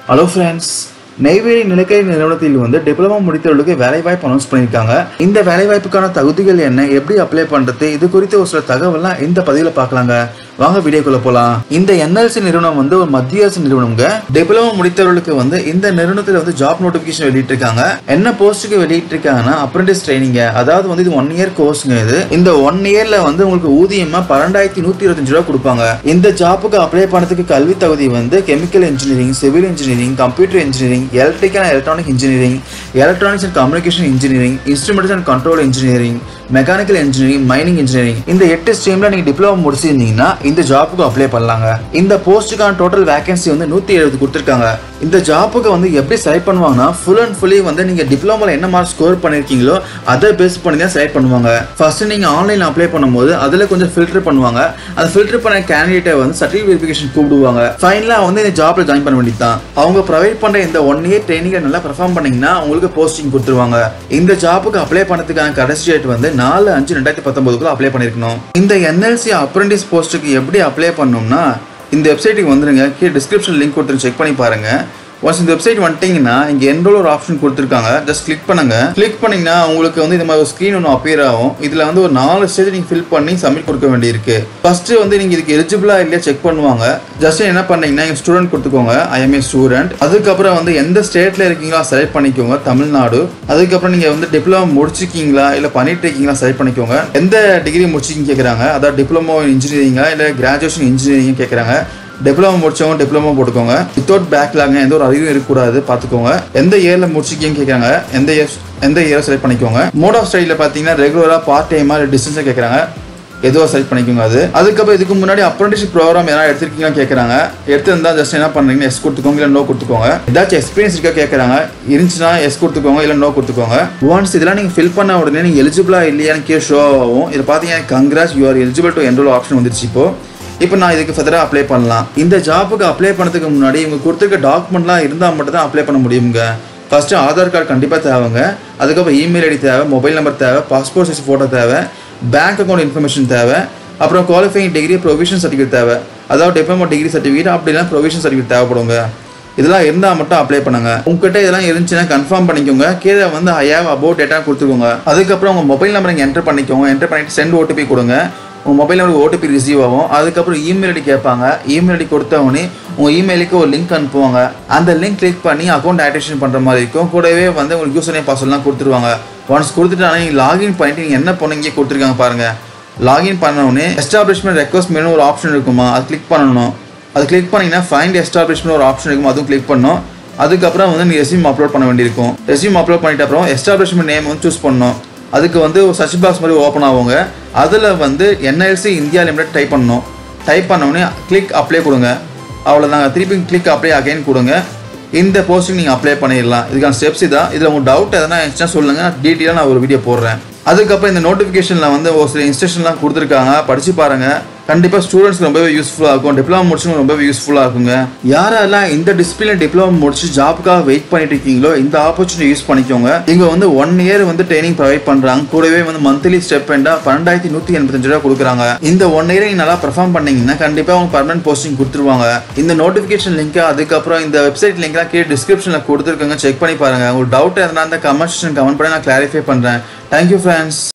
hello friends Neyveli நிலக்கரி நிறுவனத்தில் வந்து டிப்ளமோ முடித்தவர்களுக்கு வேலைவாய்ப்பு அனௌன்ஸ் பண்ணியிருக்காங்க இந்த வேலைவாய்ப்புக்கான தகுதிகள் என்ன எப்படி அப்ளை பண்றது இது குறித்த ஒரு சில தகவல்லாம் இந்த பதிவில் பார்க்கலாங்க வாங்க வீடியோக்குள்ள போலாம் இந்த என்எல்சி நிறுவனம் வந்து ஒரு மத்திய அரசு நிறுவனம்ங்க டிப்ளமோ முடித்தவர்களுக்கு வந்து இந்த நிறுவனத்தில் வந்து ஜாப் நோட்டிபிகேஷன் வெளியிட்டிருக்காங்க என்ன போஸ்ட்டுக்கு வெளியிட்டிருக்காங்கன்னா அப்ரெண்டிஸ் ட்ரைனிங் அதாவது வந்து இது ஒன் இயர் கோர்ஸ்ங்க இது இந்த ஒன் இயர்ல வந்து உங்களுக்கு ஊதியமா பன்னெண்டாயிரத்தி நூத்தி இருபத்தஞ்சு ரூபா கொடுப்பாங்க இந்த ஜாப்புக்கு அப்ளை பண்ணதுக்கு கல்வி தகுதி வந்து chemical engineering civil engineering computer engineering electrical and electronic engineering electronics and communication engineering instruments and control engineering mechanical engineering mining engineering இந்த எட்டு ஸ்ட்ரீம்ல நீங்க டிப்ளமோ முடிச்சிருந்தீங்கன்னா இந்த ஜாப்புக்கு அப்ளை பண்ணலாங்க இந்த போஸ்ட்டுக்கான டோட்டல் வேகன்சி வந்து நூத்தி எழுபது கொடுத்துருக்காங்க இந்த ஜாப்புக்கு வந்து எப்படி செலக்ட் பண்ணுவாங்கன்னா ஃபுல் அண்ட் ஃபுல்லி வந்து நீங்க டிப்ளமோல என்ன மார்க் ஸ்கோர் பண்ணிருக்கீங்களோ அதை பேஸ் பண்ணி தான் செலக்ட் பண்ணுவாங்க ஃபர்ஸ்ட் நீங்க ஆன்லைன்ல அப்ளை பண்ணும்போது அதுல கொஞ்சம் ஃபில்டர் பண்ணுவாங்க அந்த ஃபில்டர் பண்ண கேண்டிடேட்டை வந்து சர்டிஃபிகேட் வெரிஃபிகேஷன் கூப்பிடுவாங்க ஃபைனலா வந்து இந்த ஜாப்ல ஜாயின் பண்ண வேண்டியது தான் அவங்க ப்ரொவைட் பண்ற இந்த ஒன் இயர் ட்ரைனிங்கை நல்லா பெர்ஃபார்ம் பண்ணீங்கன்னா உங்களுக்கு போஸ்டிங் கொடுத்துருவாங்க இந்த ஜாப்புக்கு அப்ளை பண்ணதுக்கான கடைசி டேட் வந்து நாலு அஞ்சு ரெண்டாயிரத்தி பத்தொன்பதுக்குள்ள அப்ளை பண்ணிருக்கணும் இந்த என்எல்சி அப்ரெண்டிஸ் போஸ்ட்டுக்கு எப்படி அப்ளை பண்ணணும்னா இந்த வெப்சைட்டுக்கு வந்துருங்க கீழே டிஸ்கிரிப்ஷன் லிங்க் கொடுத்து செக் பண்ணி பாருங்க ஒன்ஸ் இந்த வெப்சைட் வந்துட்டீங்கன்னா இங்கே என்ரோல் ஒரு ஆப்ஷன் கொடுத்துருக்காங்க ஜஸ்ட் கிளிக் பண்ணுங்க கிளிக் பண்ணீங்கன்னா உங்களுக்கு வந்து இந்த மாதிரி ஒரு ஸ்க்ரீன் ஒன்று அப்பியர் ஆகும் இதில் வந்து ஒரு நாலு ஸ்டேஜ் நீங்கள் ஃபில் பண்ணி சப்மிட் கொடுக்க வேண்டியிருக்கு ஃபர்ஸ்ட் வந்து நீங்கள் இதுக்கு எலிஜிபிளா இல்லையா செக் பண்ணுவாங்க ஜஸ்ட் என்ன பண்ணீங்கன்னா எங்கள் ஸ்டூடெண்ட் கொடுத்துக்கோங்க ஐஎம்ஏ ஸ்டூடெண்ட் அதுக்கப்புறம் வந்து எந்த ஸ்டேட்ல இருக்கீங்களோ செலக்ட் பண்ணிக்கோங்க தமிழ்நாடு அதுக்கப்புறம் நீங்கள் வந்து டிப்ளமோ முடிச்சிருக்கீங்களா இல்லை பண்ணிட்டு இருக்கீங்களா செலக்ட் பண்ணிக்கோங்க எந்த டிகிரி முடிச்சிருக்கீங்க கேட்குறாங்க அதாவது டிப்ளமோ இன்ஜினியரிங்கா இல்லை கிராஜுவேஷன் இன்ஜினியரிங் கேட்குறாங்க டிப்ளமோ முடிச்சவங்க டிப்ளமோ போட்டுக்கோங்க வித்தவுட் பேக்லாங்க எந்த ஒரு அறிவும் இருக்கக்கூடாது பார்த்துக்கோங்க எந்த இயரில் முடிச்சிருக்கீங்கன்னு கேட்குறாங்க எந்த இயர் எந்த இயரை செலக்ட் பண்ணிக்கோங்க மோட் ஆஃப் ஸ்டைலில் பார்த்தீங்கன்னா ரெகுலராக பார்ட் டைமாக இல்லை டிஸ்டன்ஸாக கேட்குறாங்க எதுவாக செலக்ட் பண்ணிக்கோங்க அது அதுக்கப்புறம் இதுக்கு முன்னாடி அப்ரண்டிஷிப் ப்ரோக்ராம் எதனா எடுத்திருக்கீங்கன்னு கேட்குறாங்க எடுத்திருந்தா ஜஸ்ட் என்ன பண்ணுறீங்க எஸ் கொடுத்துக்கோங்க இல்லை நோ கொடுத்துக்கோங்க ஏதாச்சும் எக்ஸ்பீரியன்ஸ் இருக்கா கேட்குறாங்க இருந்துச்சுன்னா எஸ் கொடுத்துக்கோங்க இல்லை நோ கொடுத்துக்கோங்க ஒன்ஸ் இதெல்லாம் நீங்கள் ஃபில் பண்ண உடனே நீங்கள் எலிஜிபிளா இல்லையான்னு கே ஷோ ஆகும் இதை பார்த்தீங்கன்னா congrats you are eligible to enroll option வந்துருச்சு இப்போ இப்போ நான் இதுக்கு ஃபர்தராக அப்ளை பண்ணலாம் இந்த ஜாப்புக்கு அப்ளை பண்ணதுக்கு முன்னாடி இவங்க கொடுத்துருக்க டாக்குமெண்ட்லாம் இருந்தால் மட்டும் தான் அப்ளை பண்ண முடியுங்க ஃபர்ஸ்ட்டு ஆதார் கார்டு கண்டிப்பாக தேவைங்க அதுக்கப்புறம் இமெயில் ஐடி தேவை மொபைல் நம்பர் தேவை பாஸ்போர்ட் சைஸ் ஃபோட்டோ தேவை பேங்க் அக்கௌண்ட் இன்ஃபர்மேஷன் தேவை அப்புறம் குவாலிஃபைங் டிகிரி ப்ரொவிஷன் சர்டிஃபிகேட் தேவை அதாவது டிப்ளமோ டிகிரி சர்டிஃபிகேட் அப்படிலாம் ப்ரொவிஷன் சர்டிஃபிகேட் தேவைப்படுங்க இதெல்லாம் இருந்தால் மட்டும் அப்ளை பண்ணுங்க உங்ககிட்ட இதெல்லாம் இருந்துச்சுன்னா கன்ஃபார்ம் பண்ணிக்கோங்க கீழே வந்து ஐ ஹேவ் அபவுட் டேட்டா கொடுத்துக்கோங்க அதுக்கப்புறம் உங்கள் மொபைல் நம்பர் நீங்கள் என்டர் பண்ணிக்கோங்க என்டர் பண்ணிட்டு சென்ட் ஓடிபி கொடுங்க உங்கள் மொபைல் நம்பருக்கு ஓடிபி ரிசீவ் ஆகும் அதுக்கப்புறம் இமெயில் ஐடி கேட்பாங்க இமெயில் ஐடி கொடுத்தவொடனே உங்கள் இமெயிலுக்கு ஒரு லிங்க் அனுப்புவாங்க அந்த லிங்க் கிளிக் பண்ணி அக்கௌண்ட் ஆக்டிவேஷன் பண்ணுற மாதிரி இருக்கும் கூடவே வந்து உங்களுக்கு யூசர் நேம் பாஸ்வேர்ட்லாம் கொடுத்துருவாங்க ஒன்ஸ் கொடுத்துட்டாங்க நீங்கள் லாகின் பண்ணிட்டு நீங்கள் என்ன பண்ணீங்க கொடுத்துருக்காங்க பாருங்கள் லாகின் பண்ண எஸ்டாப்ளிஷ்மெண்ட் ரெக்வஸ்ட் மெனு ஒரு ஆப்ஷன் இருக்குமா அது கிளிக் பண்ணணும் அது கிளிக் பண்ணீங்கன்னா ஃபைண்ட் எஸ்டாப்ளிஷ்மெண்ட் ஒரு ஆப்ஷன் இருக்கும் அதுவும் கிளிக் பண்ணணும் அதுக்கப்புறம் வந்து நீங்கள் ரெசியூம் அப்லோட் பண்ண வேண்டியிருக்கும் ரெசியூம் அப்லோட் பண்ணிட்ட அப்புறம் எஸ்டாப்ளிஷ்மெண்ட் நேம் வந்து சூஸ் பண்ணணும் அதுக்கு வந்து ஒரு சர்ச் பாக்ஸ் மாதிரி ஓப்பன் ஆகுங்க அதில் வந்து என்எல்சி இந்தியா லிமிடெட் டைப் பண்ணணும் டைப் பண்ணோடனே கிளிக் அப்ளை கொடுங்க அவ்வளோதாங்க திருப்பி கிளிக் அப்ளை அகைன் கொடுங்க இந்த போஸ்ட்டுக்கு நீங்கள் அப்ளை பண்ணிடலாம் இதுக்கான ஸ்டெப்ஸ் இதான் இதில் உங்களுக்கு டவுட் எதனா இருந்துச்சுன்னா சொல்லுங்கள் டீட்டெயிலாக நான் ஒரு வீடியோ போடுறேன் அதுக்கப்புறம் இந்த நோட்டிஃபிகேஷனில் வந்து ஒரு சில இன்ஸ்ட்ரக்ஷன்லாம் கொடுத்துருக்காங்க படித்து பாருங்கள் கண்டிப்பாக ஸ்டூடெண்ட்ஸ்க்கு ரொம்பவே யூஸ்ஃபுல்லாக இருக்கும் டிப்ளமோ முடிச்சவங்க ரொம்பவே யூஸ்ஃபுல்லாக இருக்குங்க யாரெல்லாம் இந்த டிஸ்பிளின டிப்ளமோ முடிச்சு ஜாப்க்காக வெயிட் பண்ணிட்டு இருக்கீங்களோ இந்த ஆப்பர்ச்சுனிட்டி யூஸ் பண்ணிக்கோங்க இங்கே வந்து ஒன் இயர் வந்து ட்ரைனிங் ப்ரொவைட் பண்ணுறாங்க கூடவே வந்து மந்த்லி ஸ்டெப் பெண்டாக பன்னெண்டாயிரத்தி நூற்றி எண்பத்தஞ்சு ரூபா கொடுக்குறாங்க இந்த ஒன் இயர் நீங்கள் நல்லா பெர்ஃபார்ம் பண்ணீங்கன்னா கண்டிப்பாக அவங்க பர்மனன்ட் போஸ்டிங் கொடுத்துருவாங்க இந்த நோட்டிஃபிகேஷன் லிங்க் அதுக்கப்புறம் இந்த வெப்சைட் லிங்க்லாம் கீழே டிஸ்கிரிப்ஷனில் கொடுத்துருக்காங்க செக் பண்ணி பாருங்க உங்களுக்கு டவுட் எதனா அந்த கமெண்ட் செக்ஷன் கமெண்ட் பண்ணி நான் கிளாரிஃபை பண்ணுறேன் தேங்க்யூ ஃப்ரெண்ட்ஸ்